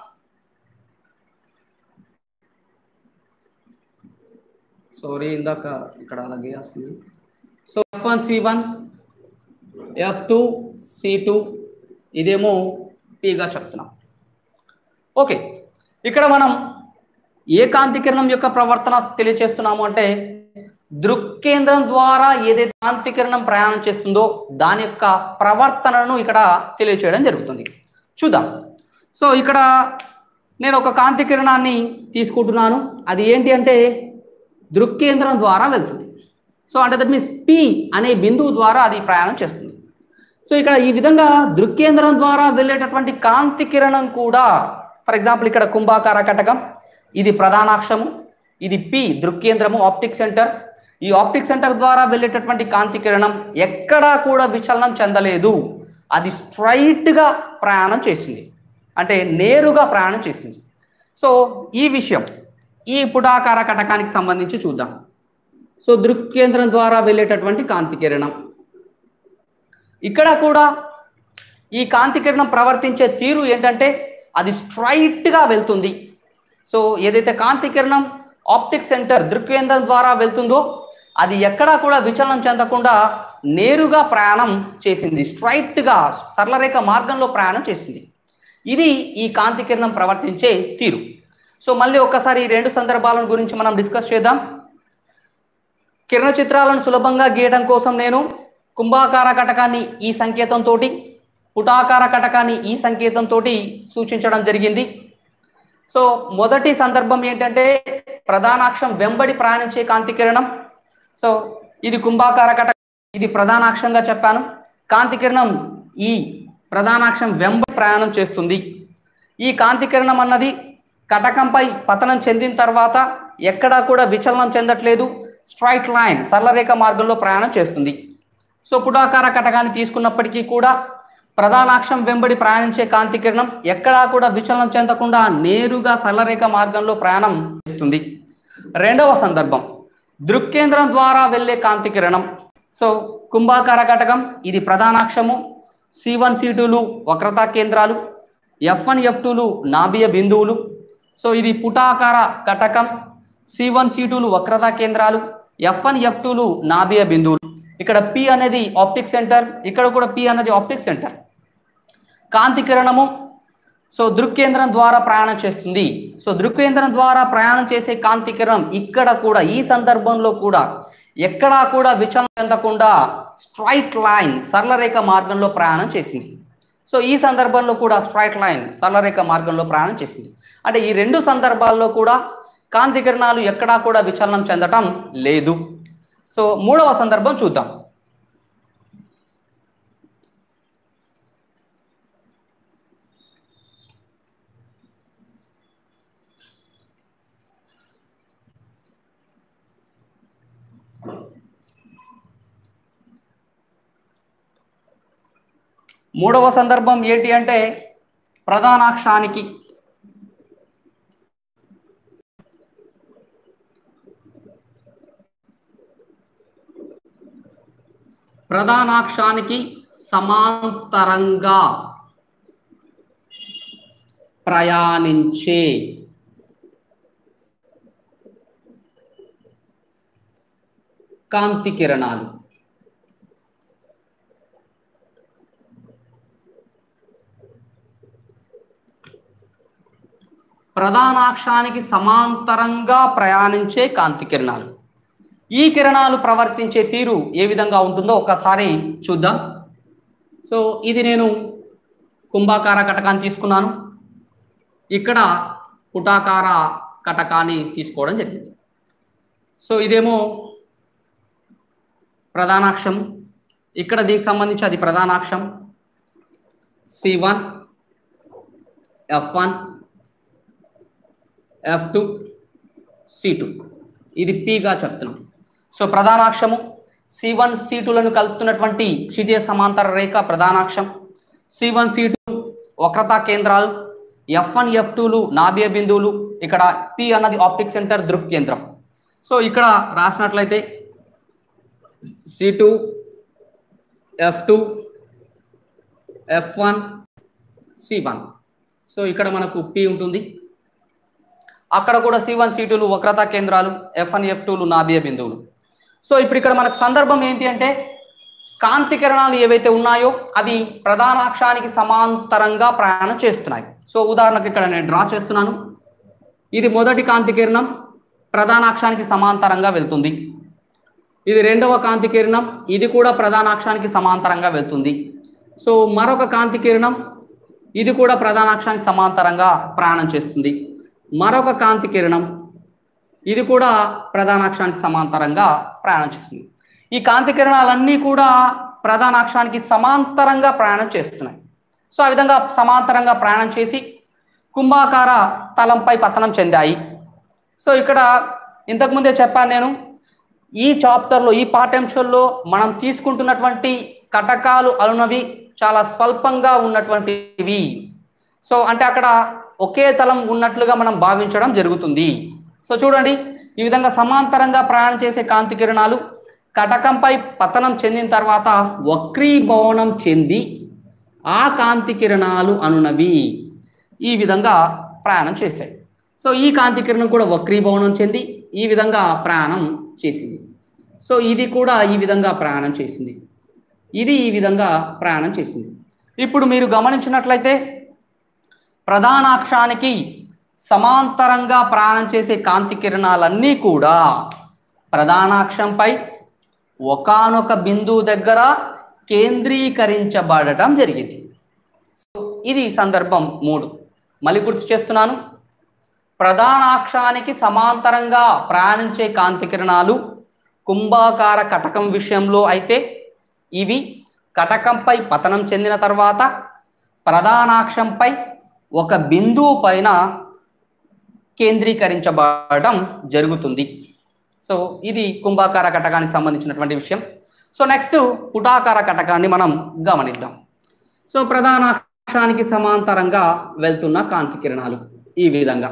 సారీ ఇందాక ఇక్కడ అలాగే వస్తుంది so F one C one F two C two ఇదేమో పిగా చెప్తున్నాం ఓకే ఇక్కడ మనం ఏ కాంతి కిరణం యొక్క ప్రవర్తన తెలియచేస్తున్నాము అంటే దృక్కేంద్రం ద్వారా ఏదైతే కాంతి కిరణం ప్రయాణం చేస్తుందో దాని యొక్క ప్రవర్తనను ఇక్కడ తెలియచేయడం జరుగుతుంది చూద్దాం సో ఇక్కడ నేను ఒక కాంతి కిరణాన్ని తీసుకుంటున్నాను అది ఏంటి అంటే దృక్కేంద్రం ద్వారా వెళ్తుంది సో అంటే దట్ మీన్స్ పి అనే బిందువు ద్వారా అది ప్రయాణం చేస్తుంది సో ఇక్కడ ఈ విధంగా దృక్కేంద్రం ద్వారా వెళ్ళేటటువంటి కాంతి కిరణం కూడా ఫర్ ఎగ్జాంపుల్ ఇక్కడ కుంభాకార కటకం ఇది ప్రధానాక్షము ఇది పి దృక్కేంద్రము ఆప్టిక్ సెంటర్ ఈ ఆప్టిక్ సెంటర్ ద్వారా వెళ్ళేటటువంటి కాంతి కిరణం ఎక్కడా కూడా విచలనం చెందలేదు అది స్ట్రైట్గా ప్రయాణం చేసింది అంటే నేరుగా ప్రయాణం చేసింది సో ఈ విషయం ఈ పుటాకార కటకానికి సంబంధించి చూద్దాం సో దృక్కేంద్రం ద్వారా వెళ్ళేటటువంటి కాంతి కిరణం ఇక్కడ కూడా ఈ కాంతి కిరణం ప్రవర్తించే తీరు ఏంటంటే అది స్ట్రైట్గా వెళ్తుంది సో ఏదైతే కాంతి కిరణం ఆప్టిక్ సెంటర్ దృక్కేంద్రం ద్వారా వెళ్తుందో అది ఎక్కడా కూడా విచలనం చెందకుండా నేరుగా ప్రయాణం చేసింది స్ట్రైట్గా సరళరేఖ మార్గంలో ప్రయాణం చేసింది ఇది ఈ కాంతి కిరణం ప్రవర్తించే తీరు సో మళ్ళీ ఒక్కసారి ఈ రెండు సందర్భాలను గురించి మనం డిస్కస్ చేద్దాం కిరణ చిత్రాలను సులభంగా గీయడం కోసం నేను కుంభాకార కటకాన్ని ఈ సంకేతంతో పుటాకార కటకాన్ని ఈ సంకేతంతో సూచించడం జరిగింది సో మొదటి సందర్భం ఏంటంటే ప్రధానాక్షం వెంబడి ప్రయాణించే కాంతి కిరణం సో ఇది కుంభాకార కటకం ఇది ప్రధానాక్షంగా చెప్పాను కాంతి కిరణం ఈ ప్రధానాక్షం వెంబడి ప్రయాణం చేస్తుంది ఈ కాంతి కిరణం అన్నది కటకంపై పతనం చెందిన తర్వాత ఎక్కడా కూడా విచలనం చెందట్లేదు స్ట్రైట్ లైన్ సరళరేఖ మార్గంలో ప్రయాణం చేస్తుంది సో పుటాకార కటకాన్ని తీసుకున్నప్పటికీ కూడా ప్రధానాక్షం వెంబడి ప్రయాణించే కాంతి కిరణం ఎక్కడా కూడా విచలనం చెందకుండా నేరుగా సరళరేఖ మార్గంలో ప్రయాణం చేస్తుంది రెండవ సందర్భం దృక్కేంద్రం ద్వారా వెళ్ళే కాంతి కిరణం సో కుంభాకార కటకం ఇది ప్రధానాక్షము సి వన్ సి టూలు వక్రతా కేంద్రాలు ఎఫ్ వన్ ఎఫ్ టూలు నాభియ బిందువులు సో ఇది పుటాకార కటకం సి వన్ సి టూలు వక్రతా కేంద్రాలు ఎఫ్ వన్ ఎఫ్ టూలు నాభియ బిందువులు ఇక్కడ పి అనేది ఆప్టిక్ సెంటర్ ఇక్కడ కూడా పి అనేది ఆప్టిక్ సెంటర్ కాంతి కిరణము సో దృక్కేంద్రం ద్వారా ప్రయాణం చేస్తుంది సో దృక్కేంద్రం ద్వారా ప్రయాణం చేసే కాంతి కిరణం ఇక్కడ కూడా ఈ సందర్భంలో కూడా ఎక్కడా కూడా విచలనం చెందకుండా స్ట్రైట్ లైన్ సరళరేఖ మార్గంలో ప్రయాణం చేసింది సో ఈ సందర్భంలో కూడా స్ట్రైట్ లైన్ సరళరేఖ మార్గంలో ప్రయాణం చేసింది అంటే ఈ రెండు సందర్భాల్లో కూడా కాంతి కిరణాలు ఎక్కడా కూడా విచలనం చెందటం లేదు సో మూడవ సందర్భం చూద్దాం మూడవ సందర్భం ఏంటి అంటే ప్రధానాక్షానికి ప్రధానాక్షానికి సమాంతరంగా ప్రయాణించే కాంతి కిరణాలు ప్రధానాక్షానికి సమాంతరంగా ప్రయాణించే కాంతి కిరణాలు ఈ కిరణాలు ప్రవర్తించే తీరు ఏ విధంగా ఉంటుందో ఒకసారి చూద్దాం సో ఇది నేను కుంభాకార కటకాన్ని తీసుకున్నాను ఇక్కడ పుటాకార కటకాన్ని తీసుకోవడం జరిగింది సో ఇదేమో ప్రధానాక్షం ఇక్కడ దీనికి సంబంధించి అది ప్రధానాక్షం C one F one F two C two ఇది పిగా చెప్తున్నాం సో ప్రధానాక్షము సి వన్ సి టూలను కలుపుతున్నటువంటి క్షితియ సమాంతర రేఖ ప్రధానాక్షం సి వన్ సి టూ వక్రతా కేంద్రాలు ఎఫ్ వన్ ఎఫ్ టూలు నాభ్య బిందువులు ఇక్కడ పి అన్నది ఆప్టిక్ సెంటర్ దృక్ కేంద్రం సో ఇక్కడ రాసినట్లయితే C two F two F one C one so ఇక్కడ మనకు పి ఉంటుంది అక్కడ కూడా సి వన్ సి టూలు వక్రతా కేంద్రాలు ఎఫ్ వన్ ఎఫ్ టూలు నాభ్య బిందువులు సో ఇప్పుడు ఇక్కడ మనకు సందర్భం ఏంటి అంటే కాంతి కిరణాలు ఏవైతే ఉన్నాయో అవి ప్రధానాక్షానికి సమాంతరంగా ప్రయాణం చేస్తున్నాయి సో ఉదాహరణకు ఇక్కడ నేను డ్రా చేస్తున్నాను ఇది మొదటి కాంతి కిరణం ప్రధానాక్షానికి సమాంతరంగా వెళ్తుంది ఇది రెండవ కాంతి కిరణం ఇది కూడా ప్రధానాక్షానికి సమాంతరంగా వెళ్తుంది సో మరొక కాంతి కిరణం ఇది కూడా ప్రధానాక్షానికి సమాంతరంగా ప్రయాణం చేస్తుంది మరొక కాంతి కిరణం ఇది కూడా ప్రధానాక్షానికి సమాంతరంగా ప్రయాణం చేస్తుంది ఈ కాంతి కిరణాలన్నీ కూడా ప్రధానాక్షానికి సమాంతరంగా ప్రయాణం చేస్తున్నాయి సో ఆ విధంగా సమాంతరంగా ప్రయాణం చేసి కుంభాకార తలంపై పతనం చెందాయి సో ఇక్కడ ఇంతకుముందే చెప్పాను నేను ఈ చాప్టర్లో ఈ పాఠ్యాంశంలో మనం తీసుకుంటున్నటువంటి కటకాలు అనునవి చాలా స్వల్పంగా ఉన్నటువంటివి సో అంటే అక్కడ ఒకే తలం ఉన్నట్లుగా మనం భావించడం జరుగుతుంది సో చూడండి ఈ విధంగా సమాంతరంగా ప్రయాణం చేసే కాంతి కిరణాలు కటకంపై పతనం చెందిన తర్వాత వక్రీభవనం చెంది ఆ కాంతి కిరణాలు అనునవి ఈ విధంగా ప్రయాణం చేశాయి సో ఈ కాంతి కిరణం కూడా వక్రీభవనం చెంది ఈ విధంగా ప్రయాణం చేసింది సో ఇది కూడా ఈ విధంగా ప్రయాణం చేసింది ఇది ఈ విధంగా ప్రయాణం చేసింది ఇప్పుడు మీరు గమనించినట్లయితే ప్రధానాక్షానికి సమాంతరంగా ప్రయాణం చేసే కాంతి కిరణాలన్నీ కూడా ప్రధానాక్షంపై ఒకానొక బిందువు దగ్గర కేంద్రీకరించబడటం జరిగింది సో ఇది సందర్భం మూడు మళ్ళీ గుర్తు చేస్తున్నాను ప్రధానాక్షానికి సమాంతరంగా ప్రయాణించే కాంతి కిరణాలు కుంభాకార కటకం విషయంలో అయితే ఇవి కటకంపై పతనం చెందిన తర్వాత ప్రధానాక్షంపై ఒక బిందువు పైన కేంద్రీకరించబడడం జరుగుతుంది సో ఇది కుంభాకార కటకానికి సంబంధించినటువంటి విషయం సో నెక్స్ట్ పుటాకార కటకాన్ని మనం గమనిద్దాం సో ప్రధానాక్షానికి సమాంతరంగా వెళ్తున్న కాంతి కిరణాలు ఈ విధంగా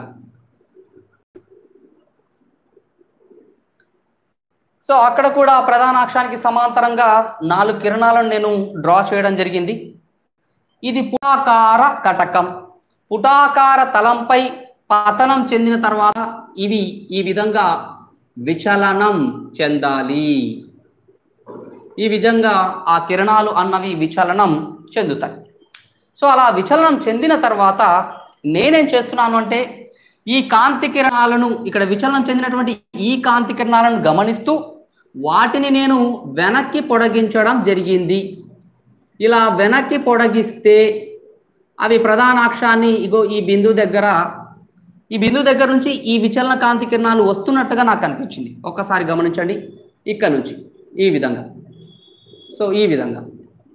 సో అక్కడ కూడా ప్రధానాక్షానికి సమాంతరంగా నాలుగు కిరణాలను నేను డ్రా చేయడం జరిగింది ఇది పుటాకార కటకం పుటాకార తలంపై పతనం చెందిన తర్వాత ఇవి ఈ విధంగా విచలనం చెందాలి ఈ విధంగా ఆ కిరణాలు అన్నవి విచలనం చెందుతాయి సో అలా విచలనం చెందిన తర్వాత నేనేం చేస్తున్నాను అంటే ఈ కాంతి కిరణాలను ఇక్కడ విచలనం చెందినటువంటి ఈ కాంతి కిరణాలను గమనిస్తూ వాటిని నేను వెనక్కి పొడిగించడం జరిగింది ఇలా వెనక్కి పొడిగిస్తే అవి ప్రధానాక్షాన్ని ఇగో ఈ బిందువు దగ్గర ఈ బిందువు దగ్గర నుంచి ఈ విచలన కాంతి కిరణాలు వస్తున్నట్టుగా నాకు అనిపించింది ఒక్కసారి గమనించండి ఇక్కడ నుంచి ఈ విధంగా సో ఈ విధంగా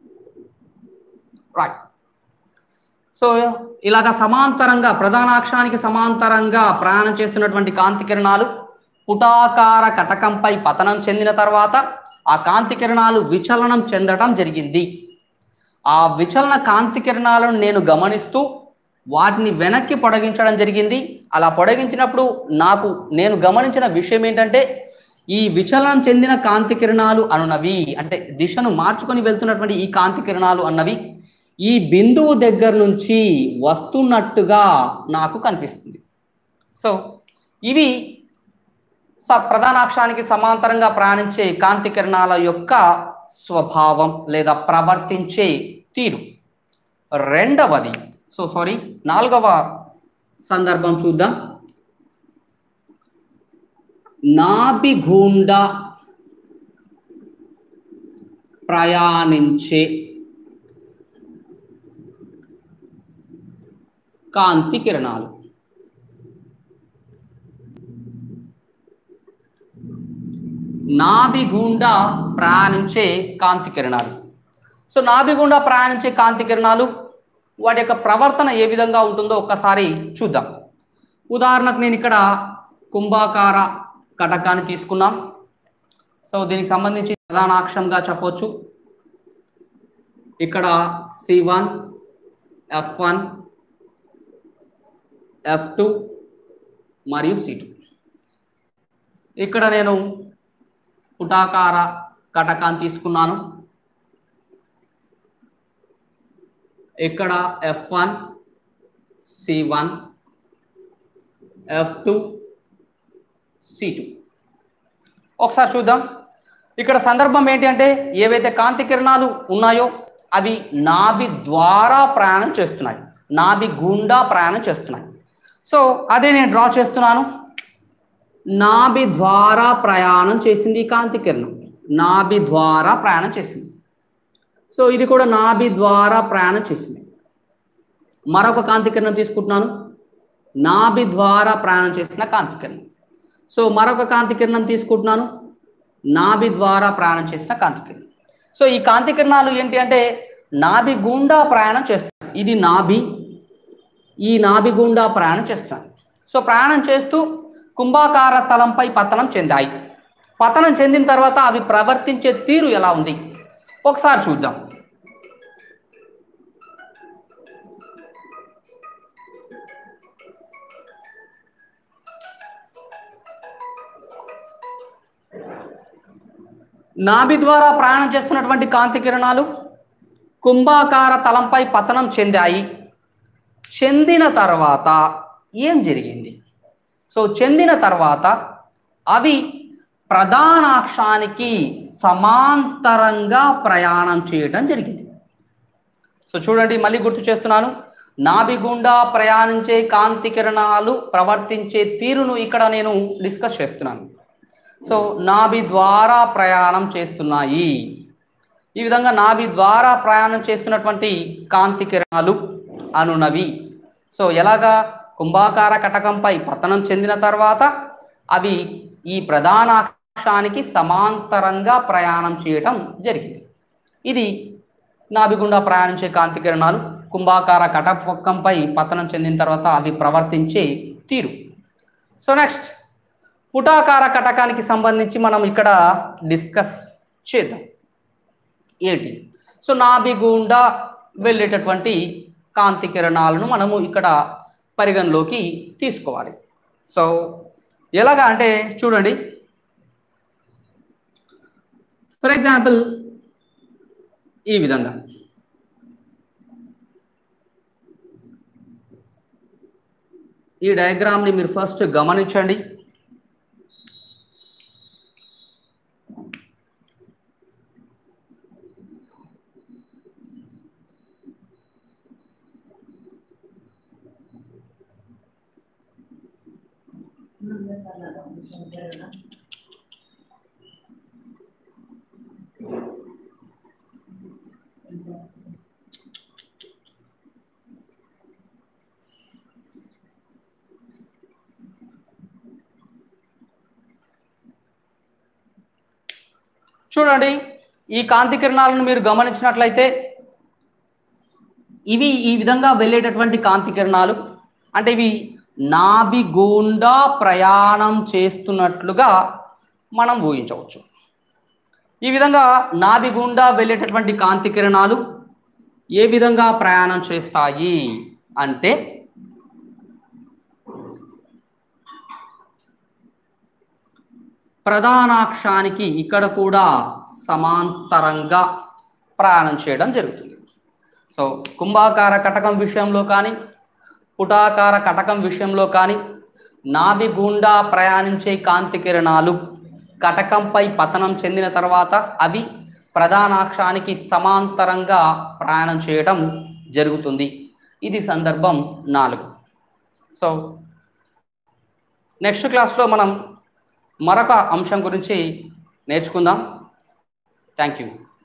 రైట్ సో ఇలాగ సమాంతరంగా ప్రధాన అక్షానికి సమాంతరంగా ప్రయాణం చేస్తున్నటువంటి కాంతి కిరణాలు పుటాకార కటకంపై పతనం చెందిన తర్వాత ఆ కాంతి కిరణాలు విచలనం చెందడం జరిగింది ఆ విచలన కాంతి కిరణాలను నేను గమనిస్తూ వాటిని వెనక్కి పొడిగించడం జరిగింది అలా పొడిగించినప్పుడు నాకు నేను గమనించిన విషయం ఏంటంటే ఈ విచలనం చెందిన కాంతి కిరణాలు అనున్నవి అంటే దిశను మార్చుకొని వెళ్తున్నటువంటి ఈ కాంతి కిరణాలు అన్నవి ఈ బిందువు దగ్గర నుంచి వస్తున్నట్టుగా నాకు కనిపిస్తుంది సో ఇవి స ప్రధానాక్షానికి సమాంతరంగా ప్రయాణించే కాంతి కిరణాల యొక్క స్వభావం లేదా ప్రవర్తించే తీరు రెండవది సో సారీ నాలుగవ సందర్భం చూద్దాం నాభిగుండ ప్రయాణించే కాంతి కిరణాలు నాభి గుండా ప్రయాణించే కాంతి కిరణాలు సో నాభి గుండా ప్రయాణించే కాంతి కిరణాలు వాటి యొక్క ప్రవర్తన ఏ విధంగా ఉంటుందో ఒక్కసారి చూద్దాం ఉదాహరణకు నేను ఇక్కడ కుంభాకార కటకాన్ని తీసుకున్నాం సో దీనికి సంబంధించి ప్రధానాక్షంగా చెప్పొచ్చు ఇక్కడ C one F one F two మరియు సి టూ ఇక్కడ నేను పుటాకార కటకాన్ని తీసుకున్నాను ఇక్కడ F one C one F two C two ఒకసారి చూద్దాం ఇక్కడ సందర్భం ఏంటి అంటే ఏవైతే కాంతి కిరణాలు ఉన్నాయో అవి నాభి ద్వారా ప్రయాణం చేస్తున్నాయి నాభి గుండా ప్రయాణం చేస్తున్నాయి సో అదే నేను డ్రా చేస్తున్నాను నాభి ద్వారా ప్రయాణం చేసింది ఈ కాంతి కిరణం నాభి ద్వారా ప్రయాణం చేసింది సో ఇది కూడా నాభి ద్వారా ప్రయాణం చేసింది మరొక కాంతి కిరణం తీసుకుంటున్నాను నాభి ద్వారా ప్రయాణం చేసిన కాంతి కిరణం సో మరొక కాంతి కిరణం తీసుకుంటున్నాను నాభి ద్వారా ప్రయాణం చేసిన కాంతి కిరణం సో ఈ కాంతి కిరణాలు ఏంటి అంటే నాభి గుండా ప్రయాణం చేస్తాయి ఇది నాభి ఈ నాభి గుండా ప్రయాణం చేస్తాను సో ప్రయాణం చేస్తూ కుంభాకార తలంపై పతనం చెందాయి పతనం చెందిన తర్వాత అవి ప్రవర్తించే తీరు ఎలా ఉంది ఒకసారి చూద్దాం నాభి ద్వారా ప్రయాణం చేస్తున్నటువంటి కాంతి కిరణాలు కుంభాకార తలంపై పతనం చెందాయి చెందిన తర్వాత ఏం జరిగింది సో చెందిన తర్వాత అవి ప్రధానాక్షానికి సమాంతరంగా ప్రయాణం చేయడం జరిగింది సో చూడండి మళ్ళీ గుర్తు చేస్తున్నాను నాభి గుండా ప్రయాణించే కాంతి కిరణాలు ప్రవర్తించే తీరును ఇక్కడ నేను డిస్కస్ చేస్తున్నాను సో నాభి ద్వారా ప్రయాణం చేస్తున్నాయి ఈ విధంగా నాభి ద్వారా ప్రయాణం చేస్తున్నటువంటి కాంతి కిరణాలు అనునవి సో ఎలాగా కుంభాకార కటకంపై పతనం చెందిన తర్వాత అవి ఈ ప్రధాన అక్షానికి సమాంతరంగా ప్రయాణం చేయటం జరిగింది ఇది నాభిగుండా ప్రయాణించే కాంతి కిరణాలు కుంభాకార కటకంపై పతనం చెందిన తర్వాత అవి ప్రవర్తించే తీరు సో నెక్స్ట్ పుటాకార కటకానికి సంబంధించి మనం ఇక్కడ డిస్కస్ చేద్దాం ఏంటి సో నాభి గుండా వెళ్ళేటటువంటి కాంతి కిరణాలను మనము ఇక్కడ పరిగణలోకి తీసుకోవాలి సో ఎలాగా అంటే చూడండి ఫర్ ఎగ్జాంపుల్ ఈ విధంగా ఈ డయాగ్రామ్ని మీరు ఫస్ట్ గమనించండి చూడండి ఈ కాంతి కిరణాలను మీరు గమనించినట్లయితే ఇవి ఈ విధంగా వెళ్ళేటటువంటి కాంతి కిరణాలు అంటే ఇవి నాభి గుండా ప్రయాణం చేస్తున్నట్లుగా మనం ఊహించవచ్చు ఈ విధంగా నాభి గుండా వెళ్ళేటటువంటి కాంతి కిరణాలు ఏ విధంగా ప్రయాణం చేస్తాయి అంటే ప్రధానాక్షానికి ఇక్కడ కూడా సమాంతరంగా ప్రయాణం చేయడం జరుగుతుంది సో కుంభాకార కటకం విషయంలో కానీ పుటాకార కటకం విషయంలో కానీ నాభి గుండా ప్రయాణించే కాంతి కిరణాలు కటకంపై పతనం చెందిన తర్వాత అవి ప్రధానాక్షానికి సమాంతరంగా ప్రయాణం చేయడం జరుగుతుంది ఇది సందర్భం నాలుగు సో నెక్స్ట్ క్లాస్లో మనం మరొక అంశం గురించి నేర్చుకుందాం థ్యాంక్ యూ